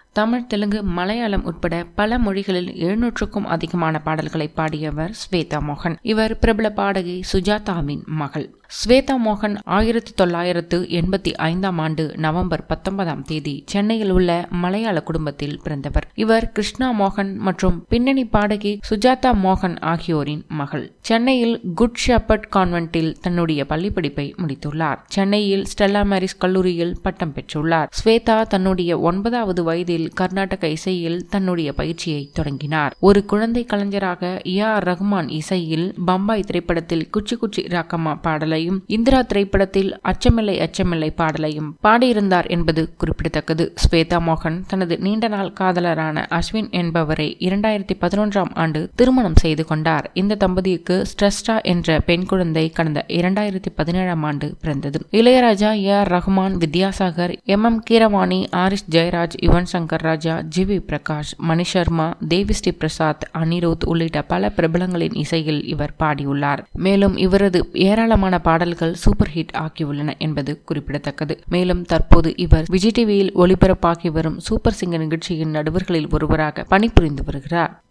தமிழ் தெலுங்கு மலையாளம் உட்பட பல மொழிகளில் எழுநூற்றுக்கும் அதிகமான பாடல்களை பாடியவர் ஸ்வேதா மோகன் இவர் பிரபல பாடகி சுஜாதாவின் மகள் ஸ்வேதா மோகன் ஆயிரத்தி தொள்ளாயிரத்து எண்பத்தி ஐந்தாம் ஆண்டு நவம்பர் பத்தொன்பதாம் தேதி சென்னையில் உள்ள மலையாள குடும்பத்தில் பிறந்தவர் இவர் கிருஷ்ணா மோகன் மற்றும் பின்னணி பாடகி சுஜாதா மோகன் ஆகியோரின் மகள் சென்னையில் குட் ஷெப்பர்ட் கான்வென்ட்டில் தன்னுடைய பள்ளிப்படிப்பை முடித்துள்ளார் சென்னையில் ஸ்டெல்லா மேரிஸ் கல்லூரியில் பட்டம் பெற்றுள்ளார் ஸ்வேதா தன்னுடைய ஒன்பதாவது வயதில் கர்நாடக இசையில் தன்னுடைய பயிற்சியை தொடங்கினார் ஒரு குழந்தை கலைஞராக ஏ ஆர் ரகுமான் இசையில் பம்பாய் திரைப்படத்தில் குச்சி குச்சி ராக்கம்மா பாடலையும் இந்திரா திரைப்படத்தில் அச்சமில்லை அச்சமில்லை பாடலையும் பாடியிருந்தார் என்பது குறிப்பிடத்தக்கது ஸ்வேதா மோகன் தனது நீண்ட நாள் காதலரான அஸ்வின் என்பவரை இரண்டாயிரத்தி பதினொன்றாம் ஆண்டு திருமணம் செய்து கொண்டார் இந்த தம்பதிக்கு ஸ்ட்ரெஸ்டா என்ற பெண் குழந்தை கடந்த இரண்டாயிரத்தி பதினேழாம் ஆண்டு பிறந்தது Ilaiyaraaja A R Rahman Vidyasagar M M Keeravani Harris Jayaraj Yuvan Shankar Raja G V Prakash Mani Sharma Devisri Prasad Anirudh உள்ளிட்ட பல பிரபலங்களின் இசையில் இவர் பாடியுள்ளார் மேலும் இவரது ஏராளமான பாடல்கள் சூப்பர் ஹிட் ஆகியுள்ளன என்பது குறிப்பிடத்தக்கது மேலும் தற்போது இவர் விஜய் டிவியில் ஒளிபரப்பாகி வரும் சூப்பர் சிங்கர் நிகழ்ச்சியின் நடுவர்களில் ஒருவராக பணிபுரிந்து வருகிறார்